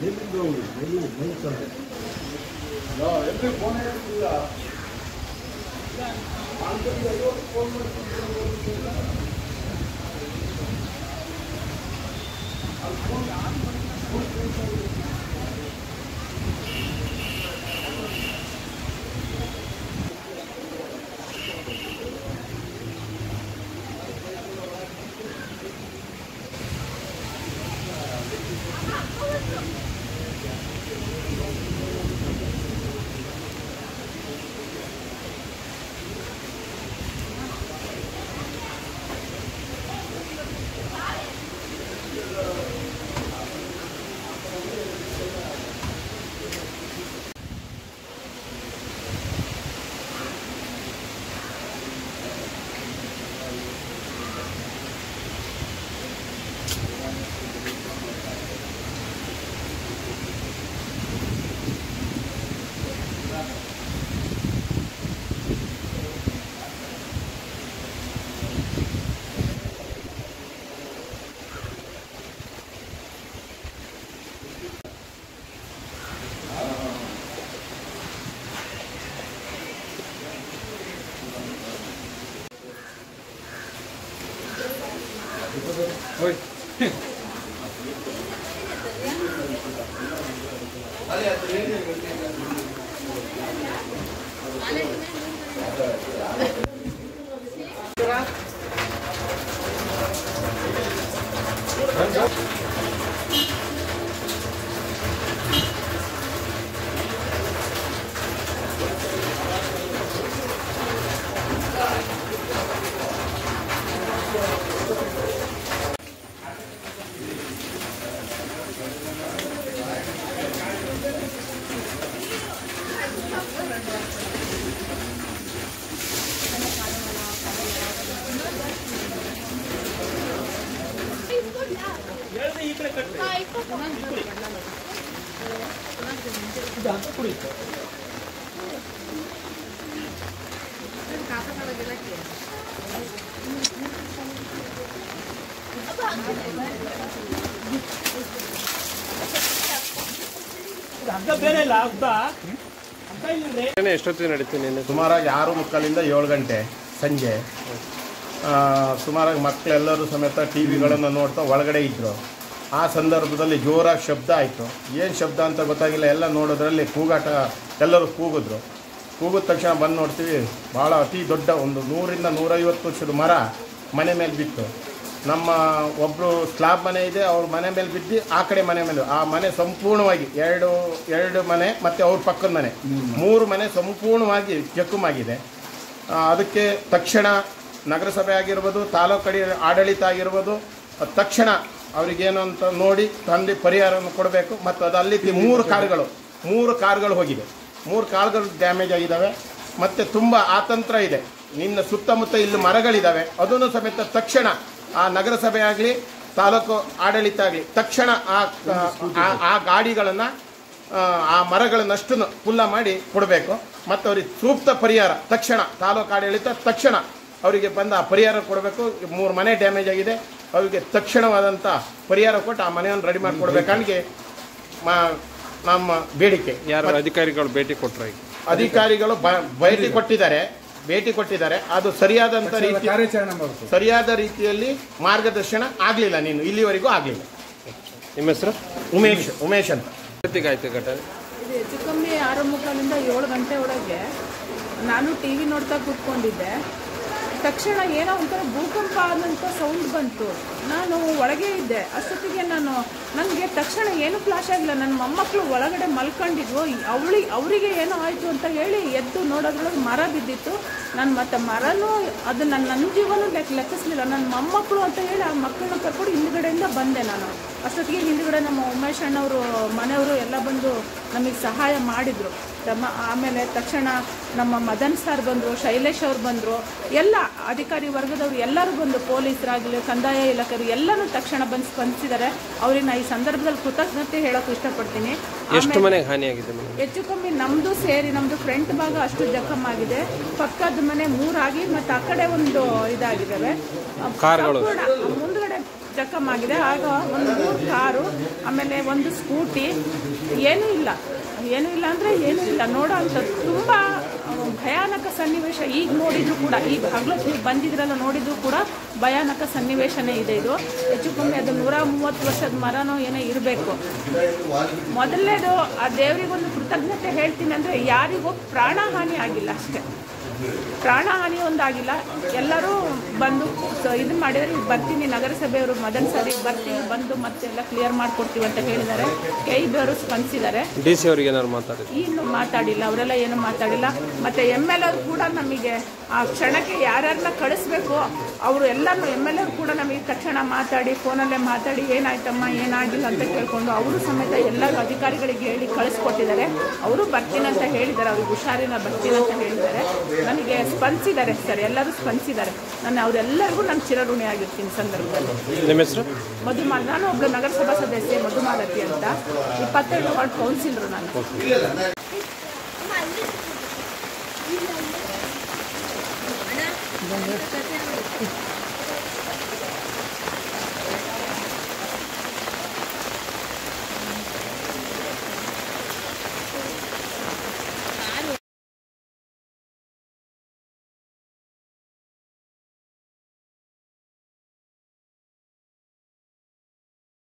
ಎಷ್ಟೊತ್ತಿಗೆ ನಡೀತೀನಿ ನಿನ್ನೆ ಸುಮಾರಾಗಿ ಆರು ಮುಕ್ಕಾಲಿಂದ ಏಳು ಗಂಟೆ ಸಂಜೆ ಆ, ಸುಮಾರಾಗಿ ಮಕ್ಕಳೆಲ್ಲರೂ ಸಮೇತ ಟಿ ವಿಗಳನ್ನು ನೋಡ್ತಾ ಒಳಗಡೆ ಇದ್ದರು ಆ ಸಂದರ್ಭದಲ್ಲಿ ಜೋರಾಗಿ ಶಬ್ದ ಆಯಿತು ಏನು ಶಬ್ದ ಅಂತ ಗೊತ್ತಾಗಿಲ್ಲ ಎಲ್ಲ ನೋಡೋದ್ರಲ್ಲಿ ಕೂಗಾಟ ಎಲ್ಲರೂ ಕೂಗಿದ್ರು ಕೂಗಿದ ತಕ್ಷಣ ಬಂದು ನೋಡ್ತೀವಿ ಭಾಳ ಅತಿ ದೊಡ್ಡ ಒಂದು ನೂರಿಂದ ನೂರೈವತ್ತು ವರ್ಷದ ಮರ ಮನೆ ಮೇಲೆ ಬಿತ್ತು ನಮ್ಮ ಒಬ್ಬರು ಸ್ಲಾಬ್ ಮನೆ ಇದೆ ಅವ್ರ ಮನೆ ಮೇಲೆ ಬಿದ್ದು ಆ ಕಡೆ ಮನೆ ಮೇಲೆ ಆ ಮನೆ ಸಂಪೂರ್ಣವಾಗಿ ಎರಡು ಎರಡು ಮನೆ ಮತ್ತು ಅವ್ರ ಪಕ್ಕದ ಮನೆ ಮೂರು ಮನೆ ಸಂಪೂರ್ಣವಾಗಿ ಜಖಮಾಗಿದೆ ಆ, ಅದಕ್ಕೆ ತಕ್ಷಣ ನಗರಸಭೆ ಆಗಿರ್ಬೋದು ತಾಲೂಕು ಕಡೆ ಆಡಳಿತ ಆಗಿರ್ಬೋದು ಅದ್ ತಕ್ಷಣ ಅವ್ರಿಗೇನು ಅಂತ ನೋಡಿ ತಂದೆ ಪರಿಹಾರವನ್ನು ಕೊಡಬೇಕು ಮತ್ತು ಅದು ಅಲ್ಲಿ ಮೂರು ಕಾರುಗಳು ಮೂರು ಕಾರುಗಳು ಹೋಗಿದೆ ಮೂರು ಕಾರುಗಳು ಡ್ಯಾಮೇಜ್ ಆಗಿದ್ದಾವೆ ಮತ್ತು ತುಂಬ ಆತಂತ್ರ ಇದೆ ನಿನ್ನ ಸುತ್ತಮುತ್ತ ಇಲ್ಲಿ ಮರಗಳಿದ್ದಾವೆ ಅದನ್ನು ಸಮೇತ ತಕ್ಷಣ ಆ ನಗರಸಭೆ ಆಗಲಿ ತಾಲೂಕು ಆಡಳಿತ ಆಗಲಿ ತಕ್ಷಣ ಆ ಆ- ಆ ಗಾಡಿಗಳನ್ನು ಆ ಮರಗಳನ್ನಷ್ಟು ಕುಲ್ಲ ಮಾಡಿ ಕೊಡಬೇಕು ಮತ್ತು ಅವ್ರಿಗೆ ಸೂಕ್ತ ಪರಿಹಾರ ತಕ್ಷಣ ತಾಲೂಕು ಆಡಳಿತ ತಕ್ಷಣ ಅವರಿಗೆ ಬಂದ ಆ ಪರಿಹಾರ ಕೊಡಬೇಕು ಮೂರು ಮನೆ ಡ್ಯಾಮೇಜ್ ಆಗಿದೆ ಅವರಿಗೆ ತಕ್ಷಣವಾದಂಥ ಪರಿಹಾರ ಕೊಟ್ಟು ಆ ಮನೆಯನ್ನು ರೆಡಿ ಮಾಡಿ ಕೊಡಬೇಕಂಗೆ ನಮ್ಮ ಬೇಡಿಕೆ ಯಾರು ಅಧಿಕಾರಿಗಳು ಭೇಟಿ ಕೊಟ್ರ ಈಗ ಅಧಿಕಾರಿಗಳು ಬ- ಭೇಟಿ ಕೊಟ್ಟಿದ್ದಾರೆ ಭೇಟಿ ಕೊಟ್ಟಿದ್ದಾರೆ ಅದು ಸರಿಯಾದಂಥ ರೀತಿ ಕಾರ್ಯಾಚರಣೆ ಮಾಡಬೇಕು ಸರಿಯಾದ ರೀತಿಯಲ್ಲಿ ಮಾರ್ಗದರ್ಶನ ಆಗಲಿಲ್ಲ ನೀನು ಇಲ್ಲಿವರೆಗೂ ಆಗಲಿಲ್ಲ ನಿಮ್ಮ ಹೆಸರು ಉಮೇಶ್ ಉಮೇಶ್ ಅಂತ ಎಷ್ಟೊತ್ತಿಗೆ ಆಯ್ತು ಘಟನೆ ಇದು ಹೆಚ್ಚು ಕಮ್ಮಿ ಆರು ಮುಕ್ಕಾಲಿಂದ ಏಳು ಗಂಟೆ ಒಳಗೆ ನಾನು ಟಿ ವಿ ನೋಡ್ತಾ ಕೂತ್ಕೊಂಡಿದ್ದೆ ತಕ್ಷಣ ಏನೋ ಒಂಥರ ಭೂಕಂಪ ಆದಂಥ ಸೌಂಡ್ ಬಂತು ನಾನು ಒಳಗೆ ಇದ್ದೆ ಅಷ್ಟೊತ್ತಿಗೆ ನಾನು ನನಗೆ ತಕ್ಷಣ ಏನು ಫ್ಲಾಶ್ ಆಗಿಲ್ಲ ನನ್ನ ಮೊಮ್ಮಕ್ಕಳು ಒಳಗಡೆ ಮಲ್ಕೊಂಡಿದ್ವು ಅವಳಿ ಅವರಿಗೆ ಏನೋ ಆಯಿತು ಅಂತ ಹೇಳಿ ಎದ್ದು ನೋಡೋದ್ರೊಳಗೆ ಮರ ಬಿದ್ದಿತ್ತು ನಾನು ಮತ್ತೆ ಮರನೂ ಅದು ನನ್ನ ನನ್ನ ಜೀವನ ಲೆಕ್ಕ ಲೆಕ್ಕಿಸ್ಲಿಲ್ಲ ನನ್ನ ಮೊಮ್ಮಕ್ಕಳು ಅಂತ ಹೇಳಿ ಆ ಮಕ್ಕಳನ್ನ ಕರ್ಕೊಂಡು ಹಿಂದ್ಗಡೆಯಿಂದ ಬಂದೆ ನಾನು ಅಷ್ಟೊತ್ತಿಗೆ ಹಿಂದ್ಗಡೆ ನಮ್ಮ ಉಮೇಶ್ ಅಣ್ಣವರು ಮನೆಯವರು ಎಲ್ಲ ಬಂದು ನಮಗೆ ಸಹಾಯ ಮಾಡಿದರು ತಮ್ಮ ಆಮೇಲೆ ತಕ್ಷಣ ನಮ್ಮ ಮದನ್ ಸರ್ ಬಂದರು ಶೈಲೇಶ್ ಅವ್ರು ಬಂದರು ಎಲ್ಲ ಅಧಿಕಾರಿ ವರ್ಗದವರು ಎಲ್ಲರೂ ಬಂದು ಪೊಲೀಸರಾಗಲಿ ಕಂದಾಯ ಇಲಾಖೆಯವರು ಎಲ್ಲರೂ ತಕ್ಷಣ ಬಂದು ಸ್ಪಂದಿಸಿದ್ದಾರೆ ಅವ್ರಿಗೆ ನಾ ಈ ಸಂದರ್ಭದಲ್ಲಿ ಕೃತಜ್ಞತೆ ಹೇಳೋಕೆ ಇಷ್ಟಪಡ್ತೀನಿ ಎಷ್ಟು ಮನೆಗೆ ಹಾನಿಯಾಗಿದೆ ಮೇಡಮ್ ಹೆಚ್ಚು ಕಮ್ಮಿ ನಮ್ಮದು ಸೇರಿ ನಮ್ಮದು ಫ್ರಂಟ್ ಭಾಗ ಅಷ್ಟು ಜಖಮ್ ಆಗಿದೆ ಪಕ್ಕದ ಮನೆ ಮೂರಾಗಿ ಮತ್ತು ಆ ಕಡೆ ಒಂದು ಇದಾಗಿದ್ದಾವೆ ಕಾರ್ಗಳು? ಸಂಪೂರ್ಣ ಮುಂದ್ಗಡೆ ಜಖಮ್ ಆಗಿದೆ ಆಗ ಒಂದು ಮೂರು ಕಾರು ಆಮೇಲೆ ಒಂದು ಸ್ಕೂಟಿ ಏನೂ ಇಲ್ಲ ಏನೂ ಇಲ್ಲ ಅಂದರೆ ಏನೂ ಇಲ್ಲ ನೋಡೋ ಅಂಥದ್ದು ತುಂಬ ಭಯಾನಕ ಸನ್ನಿವೇಶ ಈಗ ನೋಡಿದ್ರು ಕೂಡ ಈಗ ಹಗಲು ನೀವು ಬಂದಿದ್ರಲ್ಲ ನೋಡಿದ್ರು ಕೂಡ ಭಯಾನಕ ಸನ್ನಿವೇಶನೇ ಇದೆ ಇದು ಹೆಚ್ಚು ಕಮ್ಮಿ ಅದು ನೂರ ಮೂವತ್ತು ವರ್ಷದ ಮರನೋ ಏನೋ ಇರಬೇಕು ಮೊದಲನೇದು ಆ ದೇವರಿಗೊಂದು ಕೃತಜ್ಞತೆ ಹೇಳ್ತೀನಿ ಅಂದರೆ ಯಾರಿಗೂ ಪ್ರಾಣಹಾನಿ ಆಗಿಲ್ಲ ಅಷ್ಟೇ ಪ್ರಾಣಹಾನಿ ಒಂದಾಗಿಲ್ಲ ಎಲ್ಲರೂ ಬಂದು ಸ- ಇದು ಮಾಡಿದರೆ ಈಗ ಬರ್ತೀನಿ ನಗರಸಭೆಯವರು ಮೊದಲ ಸರಿ ಬರ್ತೀವಿ ಬಂದು ಮತ್ತೆ ಎಲ್ಲ ಕ್ಲಿಯರ್ ಮಾಡಿಕೊಡ್ತೀವಿ ಅಂತ ಹೇಳಿದ್ದಾರೆ ಕೆ ಇ ಅವರು ಸ್ಪಂದಿಸಿದ್ದಾರೆ ಡಿ ಸಿ ಅವ್ರಿಗೆ ಏನಾದ್ರು ಮಾತಾಡಿದ್ರು ಇನ್ನು ಮಾತಾಡಿಲ್ಲ ಅವರೆಲ್ಲ ಏನು ಮಾತಾಡಿಲ್ಲ ಮತ್ತು ಎಮ್ ಎಲ್ ಅವ್ರು ಕೂಡ ನಮಗೆ ಆ ಕ್ಷಣಕ್ಕೆ ಯಾರ್ಯಾರನ್ನ ಕಳಿಸ್ಬೇಕು ಅವರು ಎಲ್ಲರೂ ಎಮ್ ಎಲ್ ಅವ್ರು ಕೂಡ ನಮಗೆ ತಕ್ಷಣ ಮಾತಾಡಿ ಫೋನಲ್ಲೇ ಮಾತಾಡಿ ಏನಾಯ್ತಮ್ಮ ಏನಾಗಿಲ್ಲ ಅಂತ ಕೇಳ್ಕೊಂಡು ಅವರು ಸಮೇತ ಎಲ್ಲರೂ ಅಧಿಕಾರಿಗಳಿಗೆ ಹೇಳಿ ಕಳಿಸ್ಕೊಟ್ಟಿದ್ದಾರೆ ಅವರು ಬರ್ತೀನಿ ಅಂತ ಹೇಳಿದ್ದಾರೆ ಅವ್ರಿಗೆ ಹುಷಾರಿನ ಬರ್ತೀನಿ ಅಂತ ಹೇಳಿದ್ದಾರೆ ನನಗೆ ಸ್ಪಂದಿಸಿದ್ದಾರೆ ಸರ್ ಎಲ್ಲರೂ ಸ್ಪಂದಿಸಿದ್ದಾರೆ ನಾನು ಅವರೆಲ್ಲರಿಗೂ ನಾನು ಚಿರಋಣಿ ಆಗಿರ್ತೀನಿ ಸಂದರ್ಭದಲ್ಲಿ ನಿಮ್ಮ ಹೆಸರು ಮಧುಮಾಲ ನಾನು ಒಬ್ಬಳು ನಗರಸಭಾ ಸದಸ್ಯೆ ಮಧುಮಾಲತಿ ಅಂತ ಇಪ್ಪತ್ತೆರಡು ವಾರ್ಡ್ ಕೌನ್ಸಿಲರು ನಾನು ಅಣ್ಣ